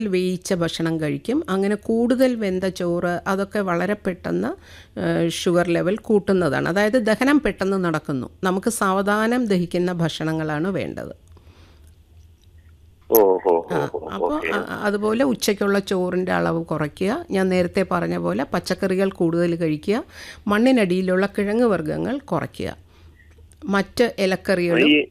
വേവിച്ച ഭക്ഷണം കഴിക്കും അങ്ങനെ കൂടുതൽ വെന്ത ചോറ് അതൊക്കെ വളരെ പെട്ടെന്ന് ഷുഗർ ലെവൽ കൂട്ടുന്നതാണ് അതായത് ദഹനം പെട്ടെന്ന് നടക്കുന്നു നമുക്ക് സാവധാനം ദഹിക്കുന്ന ഭക്ഷണങ്ങളാണ് വേണ്ടത് ഓ ഹോ ഹോ ഹോ അപ്പോൾ ഓക്കെ അതുപോലെ ഉച്ചയ്ക്കുള്ള ചോറിൻ്റെ അളവ് കുറയ്ക്കുക ഞാൻ നേരത്തെ പറഞ്ഞ പോലെ പച്ചക്കറികൾ കൂടുതൽ കഴിക്കുക മണ്ണിനടിയിലുള്ള കിഴങ്ങ് വർഗ്ഗങ്ങൾ കുറയ്ക്കുക മറ്റ് ഇലക്കറികളും ഈ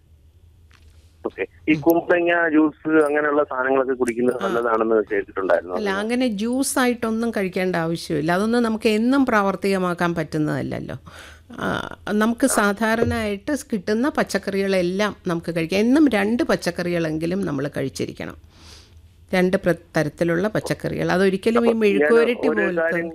ഓക്കെ ഈ കുമ്പളങ്ങ ജ്യൂസ് അങ്ങനെയുള്ള സാധനങ്ങളൊക്കെ കുടിക്കുന്നത് നല്ലതാണെന്ന് കേട്ടിട്ടുണ്ടായിരുന്നു അല്ല അങ്ങനെ ജ്യൂസ് ആയിട്ടൊന്നും കഴിക്കേണ്ട ആവശ്യമില്ല അതൊന്നും നമുക്ക് എന്നും പ്രാവർത്തികമാക്കാൻ പറ്റുന്നതല്ലല്ലോ ആ, നമുക്ക് സാധാരണയായിട്ട് കിട്ടുന്ന പച്ചക്കറികളെല്ലാം നമുക്ക് കഴിക്കാം എന്നും രണ്ട് പച്ചക്കറികളെങ്കിലും നമ്മൾ കഴിച്ചിരിക്കണം രണ്ട് പ്ര- തരത്തിലുള്ള പച്ചക്കറികൾ അതൊരിക്കലും ഈ മെഴുക്കുവരട്ടി ഒരു പോലത്തെ കാര്യം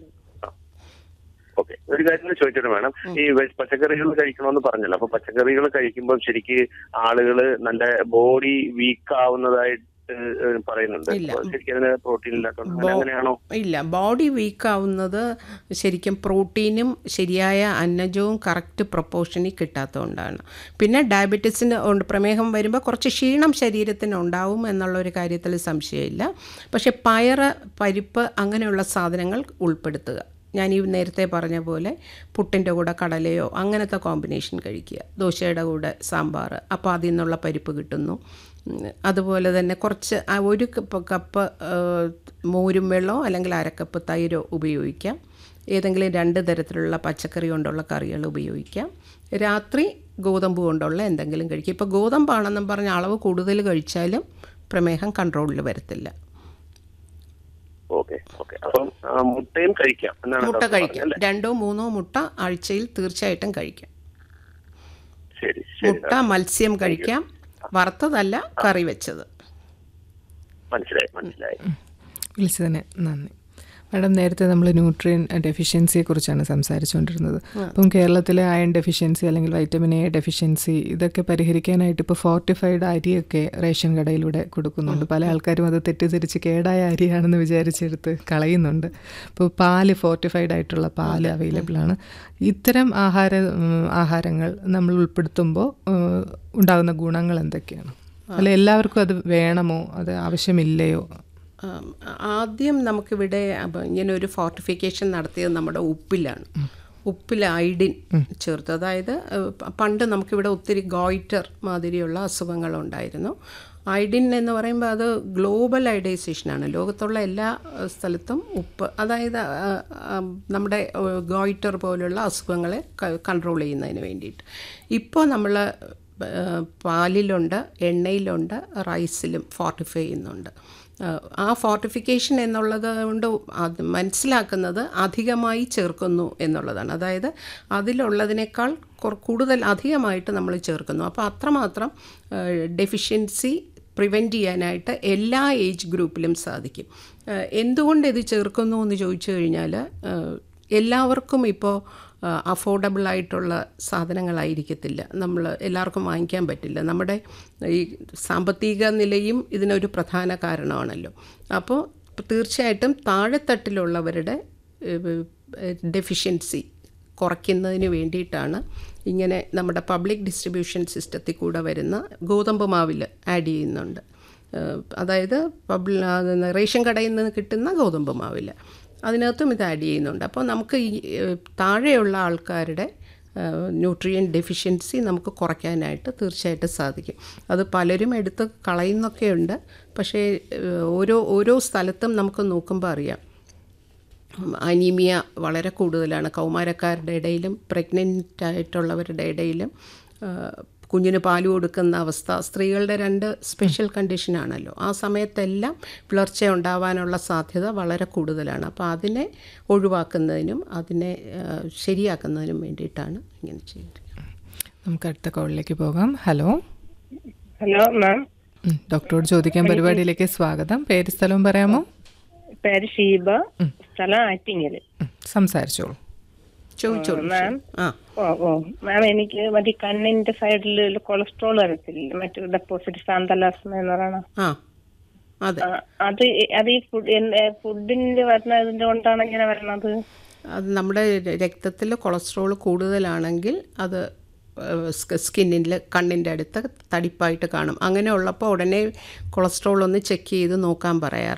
ഓക്കെ ഒരു കാര്യം കൂടി ചോദിച്ചിട്ട് വേണം ഈ വെ- പച്ചക്കറികൾ കഴിക്കണമെന്ന് പറഞ്ഞല്ലോ അപ്പൊ പച്ചക്കറികൾ കഴിക്കുമ്പോൾ ശരിക്ക് ആളുകള് നല്ല ബോഡി വീക്ക് ആവുന്നതായിട്ട് ഏഹ് പറയുന്നുണ്ട് ഇല്ല. അപ്പൊ ശരിക്കും അതിന് പ്രോട്ടീൻ ഇല്ലാത്തതുകൊണ്ട് അങ്ങനെ അങ്ങനെയാണോ ഇല്ല ബോഡി വീക്കാവുന്നത് ശരിക്കും പ്രോട്ടീനും ശരിയായ അന്നജവും കറക്റ്റ് പ്രൊപ്പോർഷനിൽ കിട്ടാത്തതുകൊണ്ടാണ് പിന്നെ ഡയബറ്റീസിന് ഉണ്ട് പ്രമേഹം വരുമ്പോൾ കുറച്ച് ക്ഷീണം ശരീരത്തിന് ഉണ്ടാവും എന്നുള്ള ഒരു കാര്യത്തിൽ സംശയമില്ല പക്ഷേ പയറ് പരിപ്പ് അങ്ങനെയുള്ള സാധനങ്ങൾ ഉൾപ്പെടുത്തുക ഞാൻ ഈ നേരത്തെ പറഞ്ഞ പോലെ പുട്ടിൻ്റെ കൂടെ കടലയോ അങ്ങനത്തെ കോമ്പിനേഷൻ കഴിക്കുക ദോശയുടെ കൂടെ സാമ്പാർ അപ്പോൾ അതിൽ നിന്നുള്ള പരിപ്പ് കിട്ടുന്നു ഉം, അതുപോലെ തന്നെ കുറച്ച് ആ ഒരു കപ്പ് കപ്പ് ആ, മോരും വെള്ളമോ അല്ലെങ്കിൽ അരക്കപ്പ് തൈരോ ഉപയോഗിക്കാം ഏതെങ്കിലും രണ്ട് തരത്തിലുള്ള പച്ചക്കറി കൊണ്ടുള്ള കറികൾ ഉപയോഗിക്കാം രാത്രി ഗോതമ്പ് കൊണ്ടുള്ള എന്തെങ്കിലും കഴിക്കുക ഇപ്പോൾ ഗോതമ്പാണെന്നും പറഞ്ഞ അളവ് കൂടുതൽ കഴിച്ചാലും പ്രമേഹം കൺട്രോളിൽ വരത്തില്ല ഓക്കെ ഓക്കെ അപ്പം ആ, മുട്ടയും കഴിക്കാം എന്നാണ് മുട്ട ഡോക്ടർ കഴിക്കാം പറഞ്ഞത് അല്ലേ? രണ്ടോ മൂന്നോ മുട്ട ആഴ്ചയിൽ തീർച്ചയായിട്ടും കഴിക്കാം ശരി ശരി മുട്ട മത്സ്യം കഴിക്കാം വറുത്തതല്ല കറി വെച്ചത് മനസ്സിലായി മനസ്സിലായി വിളിച്ചതിന് നന്ദി മാഡം നേരത്തെ നമ്മൾ ന്യൂട്രിയൻ ഡെഫിഷ്യൻസിയെ കുറിച്ചാണ് സംസാരിച്ചുകൊണ്ടിരുന്നത് അപ്പം കേരളത്തിലെ അയൺ ഡെഫിഷ്യൻസി അല്ലെങ്കിൽ വൈറ്റമിൻ എ ഡെഫിഷ്യൻസി ഇതൊക്കെ പരിഹരിക്കാനായിട്ട് ഇപ്പോൾ ഫോർട്ടിഫൈഡ് അരിയൊക്കെ റേഷൻ കടയിലൂടെ കൊടുക്കുന്നുണ്ട് പല ആൾക്കാരും അത് തെറ്റിദ്ധരിച്ച് കേടായ അരിയാണെന്ന് വിചാരിച്ചെടുത്ത് കളയുന്നുണ്ട് ഇപ്പോൾ പാല് ഫോർട്ടിഫൈഡ് ആയിട്ടുള്ള പാല് അവൈലബിൾ ആണ് ഇത്തരം ആഹാര ഉം, ആഹാരങ്ങൾ നമ്മൾ ഉൾപ്പെടുത്തുമ്പോൾ ഉം, ഉണ്ടാകുന്ന ഗുണങ്ങൾ എന്തൊക്കെയാണ് അല്ല എല്ലാവർക്കും അത് വേണമോ അത് ആവശ്യമില്ലയോ ആം, ആദ്യം നമുക്കിവിടെ അപ്പൊ ഇങ്ങനെ ഒരു ഫോർട്ടിഫിക്കേഷൻ നടത്തിയത് നമ്മുടെ ഉപ്പിലാണ് ഉപ്പിൽ ഐഡിൻ ചേർത്ത് അതായത് ഏഹ്, പ- പണ്ട് നമുക്കിവിടെ ഒത്തിരി ഗോയിറ്റർ മാതിരിയുള്ള അസുഖങ്ങളുണ്ടായിരുന്നു ഐഡിൻ എന്ന് പറയുമ്പോൾ അത് ഗ്ലോബൽ ഐഡൈസേഷനാണ് ലോകത്തുള്ള എല്ലാ ഏഹ്, സ്ഥലത്തും ഉപ്പ് അതായത് ആ, ആ, നമ്മുടെ ഏഹ്, ഗോയിറ്റർ പോലുള്ള അസുഖങ്ങളെ കൺട്രോൾ ചെയ്യുന്നതിന് വേണ്ടിയിട്ട് ഇപ്പോൾ നമ്മൾ ഏഹ് പാലിലുണ്ട് എണ്ണയിലുണ്ട് റൈസിലും ഫോർട്ടിഫൈ ചെയ്യുന്നുണ്ട് ഏഹ് ആ ഫോർട്ടിഫിക്കേഷൻ എന്നുള്ളത് കൊണ്ട് അത് മനസ്സിലാക്കുന്നത് അധികമായി ചേർക്കുന്നു എന്നുള്ളതാണ് അതായത് അതിലുള്ളതിനേക്കാൾ കുറ- കൂടുതൽ അധികമായിട്ട് നമ്മൾ ചേർക്കുന്നു അപ്പോൾ അത്രമാത്രം ഡെഫിഷ്യൻസി പ്രിവെൻറ്റ് ചെയ്യാനായിട്ട് എല്ലാ ഏജ് ഗ്രൂപ്പിലും സാധിക്കും ഏഹ് എന്തുകൊണ്ട് ഇത് ചേർക്കുന്നു എന്ന് ചോദിച്ചു കഴിഞ്ഞാൽ ഏഹ് എല്ലാവർക്കും ഇപ്പോൾ അഫോർഡബിൾ ആയിട്ടുള്ള സാധനങ്ങളായിരിക്കത്തില്ല നമ്മൾ എല്ലാവർക്കും വാങ്ങിക്കാൻ പറ്റില്ല നമ്മുടെ ഈ സാമ്പത്തിക നിലയും ഇതിനൊരു പ്രധാന കാരണമാണല്ലോ അപ്പോൾ തീർച്ചയായിട്ടും താഴെത്തട്ടിലുള്ളവരുടെ ഡെഫിഷ്യൻസി കുറയ്ക്കുന്നതിന് വേണ്ടിയിട്ടാണ് ഇങ്ങനെ നമ്മുടെ പബ്ലിക് ഡിസ്ട്രിബ്യൂഷൻ സിസ്റ്റത്തിൽ കൂടെ വരുന്ന ഗോതമ്പ് മാവിൽ ആഡ് ചെയ്യുന്നുണ്ട് ഏഹ് അതായത് പബ്ലി റേഷൻ കടയിൽ നിന്ന് കിട്ടുന്ന ഗോതമ്പ് മാവിൽ അതിനകത്തും ഇത് ആഡ് ചെയ്യുന്നുണ്ട് അപ്പോൾ നമുക്ക് ഈ ഏഹ് താഴെയുള്ള ആൾക്കാരുടെ ന്യൂട്രിയൻ ഡെഫിഷ്യൻസി നമുക്ക് കുറയ്ക്കാനായിട്ട് തീർച്ചയായിട്ടും സാധിക്കും അത് പലരും എടുത്ത് കളയുന്നൊക്കെയുണ്ട് പക്ഷേ ഏഹ് ഓരോ ഓരോ സ്ഥലത്തും നമുക്ക് നോക്കുമ്പോൾ അറിയാം അനീമിയ വളരെ കൂടുതലാണ് കൗമാരക്കാരുടെ ഇടയിലും പ്രഗ്നൻ്റ് ആയിട്ടുള്ളവരുടെ ഇടയിലും ആ, കുഞ്ഞിന് പാല് കൊടുക്കുന്ന അവസ്ഥ സ്ത്രീകളുടെ രണ്ട് സ്പെഷ്യൽ കണ്ടീഷനാണല്ലോ ആ സമയത്തെല്ലാം വിളർച്ച ഉണ്ടാവാനുള്ള സാധ്യത വളരെ കൂടുതലാണ് അപ്പോൾ അതിനെ ഒഴിവാക്കുന്നതിനും അതിനെ ആ, ശരിയാക്കുന്നതിനും വേണ്ടിയിട്ടാണ് ഇങ്ങനെ ചെയ്യുന്നത് നമുക്ക് അടുത്ത കോളിലേക്ക് പോകാം ഹലോ ഹലോ മാം ഉം, ഡോക്ടറോട് ചോദിക്കാൻ പരിപാടിയിലേക്ക് സ്വാഗതം പേര് സ്ഥലവും പറയാമോ പേര് ഷീബ സ്ഥലം ആറ്റിങ്ങല് ഉം, സംസാരിച്ചോളൂ ചോദിച്ചോളൂ മാം ആ ഓ ഓ മാം എനിക്ക് മറ്റേ കണ്ണിന്റെ സൈഡിൽ കൊളസ്ട്രോൾ വരത്തില്ല മറ്റു ഡെപ്പോസിറ്റ് സാന്തലാസ്മ എന്ന് പറയണ ആ അതെ ആ, അത് ഈ- അത് ഈ ഫുഡ് ഫുഡിന്റെ വരുന്നതിന്റെ കൊണ്ടാണ് ഇങ്ങനെ വരണത് അത് നമ്മുടെ രക്തത്തിൽ കൊളസ്ട്രോൾ കൂടുതലാണെങ്കിൽ അത് സ്കിന്നിൽ കണ്ണിൻ്റെ അടുത്ത് തടിപ്പായിട്ട് കാണും അങ്ങനെ ഉള്ളപ്പോൾ ഉടനെ കൊളസ്ട്രോൾ ഒന്ന് ചെക്ക് ചെയ്ത് നോക്കാൻ പറയാറുണ്ട്